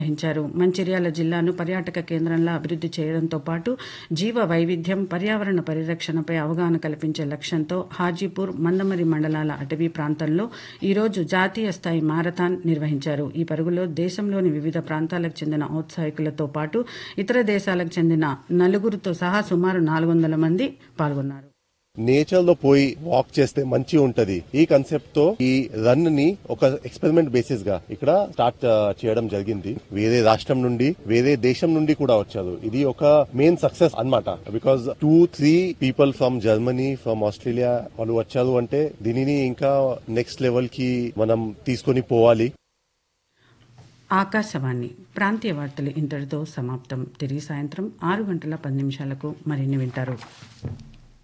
నిర్వహించారు మంచిర్యాల జిల్లాను పర్యాటక కేంద్రంలా అభివృద్ధి చేయడంతో పాటు జీవ వైవిధ్యం పర్యావరణ పరిరక్షణపై అవగాహన కల్పించే లక్ష్యంతో హాజీపూర్ మందమరి మండలాల అటవీ ప్రాంతంలో ఈరోజు జాతీయ స్థాయి మారథాన్ నిర్వహించారు ఈ పరుగులో దేశంలోని వివిధ ప్రాంతాలకు చెందిన ఔత్సాహికులతో పాటు ఇతర దేశాలకు చెందిన నలుగురితో సహా సుమారు నాలుగు వందల మంది పాల్గొన్నారు నేచర్ లో పోయి వాక్ చేస్తే మంచి ఉంటది ఈ కాన్సెప్ట్ తో ఈ రన్ ని ఒక ఎక్స్పెరిమెంట్ బేసిస్ గా ఇక్కడ స్టార్ట్ ఆ, చేయడం జరిగింది వేరే రాష్ట్రం నుండి వేరే దేశం నుండి కూడా వచ్చారు ఇది ఒక మెయిన్ సక్సెస్ అన్నమాట because two three people from Germany from Australia వాళ్ళు వచ్చారు అంటే దీనిని ఇంకా నెక్స్ట్ లెవెల్ కి మనం తీసుకొని పోవాలి ఆకాశవాణి ప్రాంతీయ వార్తలు ఇంతటితో సమాప్తం తిరిగి సాయంత్రం ఆరు గంటల పది నిమిషాలకు మరిన్ని వింటారు